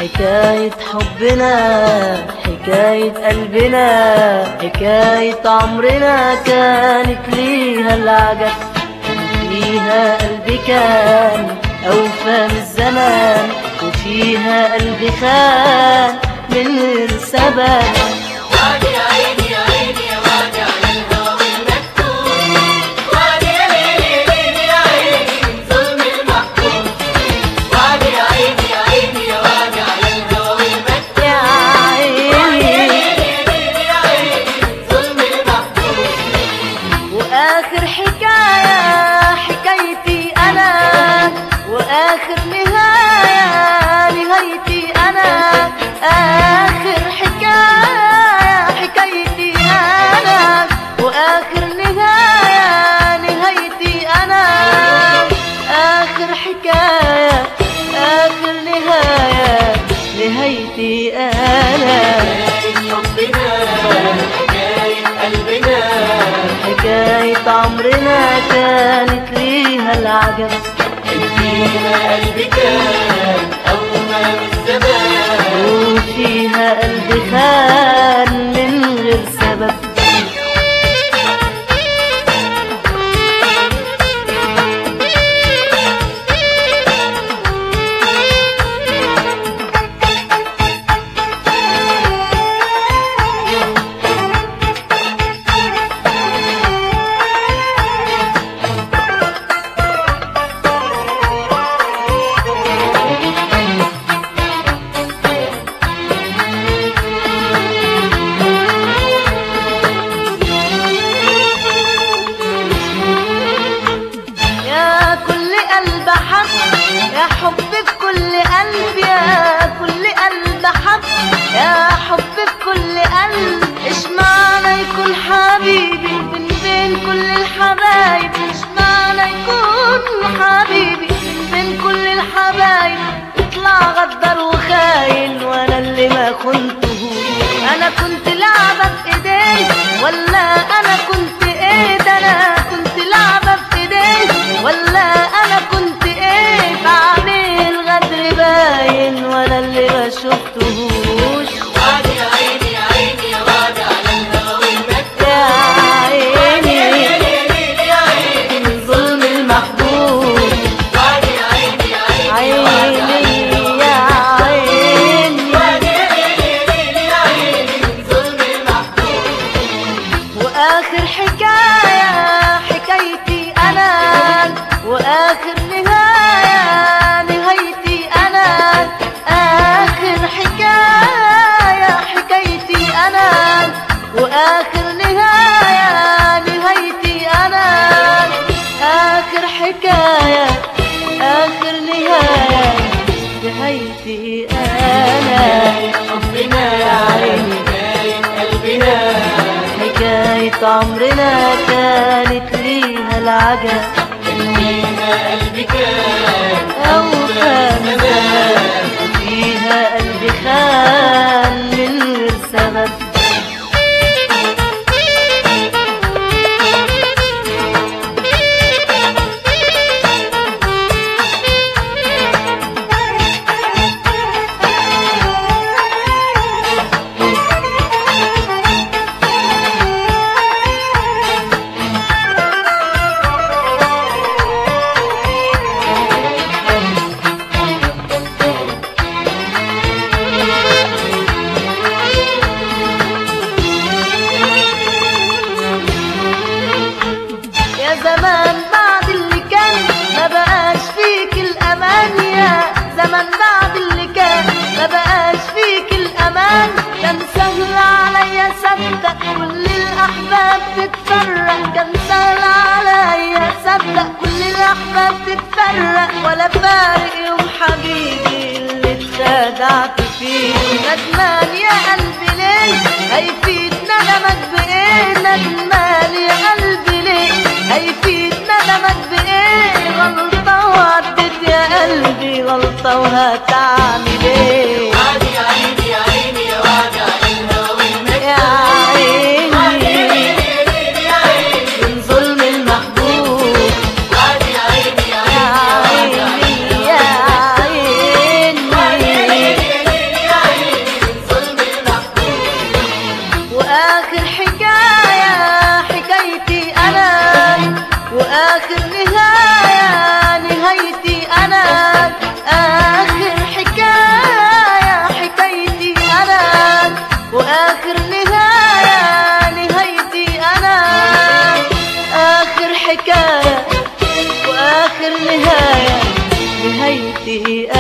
حكاية حبنا حكاية قلبنا حكاية عمرنا كانت ليها العجب فيها قلبي كان أوفى من الزمان وفيها قلبي خان من غير سبب وادي يا عيني يا عيني يا وادي على الهوى المكتوب وادي يا ليلي ليلي يا عيني من ظلم المحكوم وادي يا عيني يا عيني يا وادي على الهوى المكتوب يا عيني ليلي يا عيني من ظلم المحكوم وآخر حكاية حكايتي أنا وآخر نهاية نهايتي أنا آخر حكاية حكايتي أنا وآخر نهاية نهايتي أنا آخر حكاية آخر نهاية نهايتي أنا حبنا حكاية قلبنا حكاية عمرنا كانت ليها العجب فيها قلبي كان أول الزمان وفيها قلبي خان من غير سبب يا كل قلب حب يا حب في كل قلب يا كل قلب حب يا حب في كل قلب ايش معنى يكون حبيبي من بين كل الحبايب ايش معنى يكون حبيبي من بين كل الحبايب يطلع غدر وخاين وانا اللي ما خنته انا كنت لعبة في ايديه ولا انا كنت ايه ده انا كنت لعبة في ايديه ولا انا كنت ايه بعمل غدر باين وانا اللي ما شفتهوش وادي يا عيني يا عيني يا وادي على الهوى المكتوب يا عيني ليلي يا عيني من ظلم المحبوب وادي يا عيني يا عيني يا وادي على عيني يا عيني وادي يا ليلي ليلي يا عيني من ظلم المحكوم واخر حكاية حكايتي انا واخر نهاية نهايتي انا اخر حكاية حكايتي انا واخر نهاية نهايتي انا اخر حكاية اخر نهاية نهايتي انا حبنا يا عيني حكاية قلبنا حكاية عمرنا كانت ليها العجب فيها قلبي كان أوفى من زمان وفيها قلبي خان من غير سبب يا زمان بعد اللي كان ما بقاش فيك الأمان يا زمان بعد اللي كان ما بقاش فيك الأمان كان سهل عليا صدق كل الأحباب تتفرق كان سهل عليا صدق كل الأحباب تتفرق ولا فارق يوم حبيبي اللي اتخدعت فيه ندمان يا قلبي ليه هيفيد ندمك بإيه ندمان يا قلبي ليه هيفيد ندمك بإيه غلطة وعدت يا قلبي غلطة وهتعمل إيه وادي يا عيني يا عيني يا وادي على الهوى المكتوب يا وادي يا عيني ليلي ليلي يا عيني من ظلم المحبوب وادي يا عيني يا يا عيني يا وادي على عيني يا وادي يا عيني ليلي واخر نهاية نهايتي انا اخر حكاية حكايتي انا واخر نهاية نهايتي انا اخر حكاية واخر نهاية نهايتي